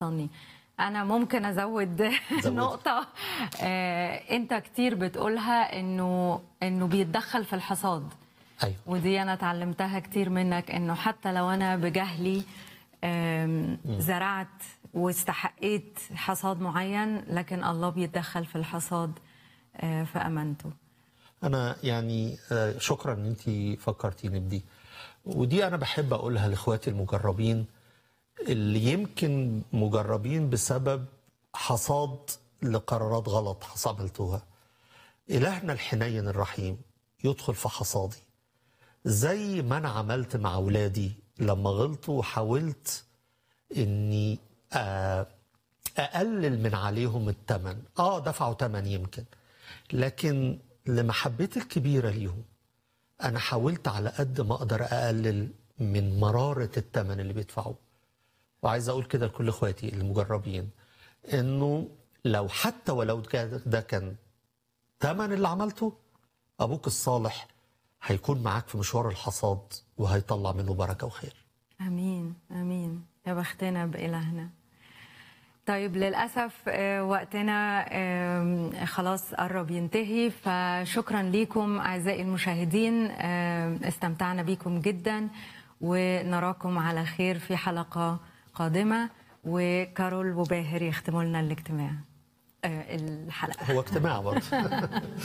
وصلني انا ممكن ازود زودي. نقطه آه، انت كتير بتقولها انه انه بيتدخل في الحصاد ايوه ودي انا اتعلمتها كتير منك انه حتى لو انا بجهلي آم، زرعت واستحقيت حصاد معين لكن الله بيتدخل في الحصاد آه، فامنته انا يعني آه، شكرا ان انت فكرتيني بدي ودي انا بحب اقولها لاخواتي المجربين اللي يمكن مجربين بسبب حصاد لقرارات غلط عملتوها الهنا الحنين الرحيم يدخل في حصادي زي ما انا عملت مع اولادي لما غلطوا وحاولت اني آه، اقلل من عليهم الثمن اه دفعوا ثمن يمكن لكن لمحبتي الكبيره ليهم انا حاولت على قد ما اقدر اقلل من مراره الثمن اللي بيدفعوه وعايز اقول كده لكل اخواتي المجربين انه لو حتى ولو كان- ده كان ثمن اللي عملته ابوك الصالح هيكون معاك في مشوار الحصاد وهيطلع منه بركه وخير امين امين يا بختنا بإلهنا طيب للأسف آه، وقتنا آم، خلاص قرب ينتهي فشكرا ليكم أعزائي المشاهدين آم، استمتعنا بيكم جدا ونراكم على خير في حلقة قادمة وكارول وباهر يختموا لنا الاجتماع آه، الحلقة هو اجتماع برضه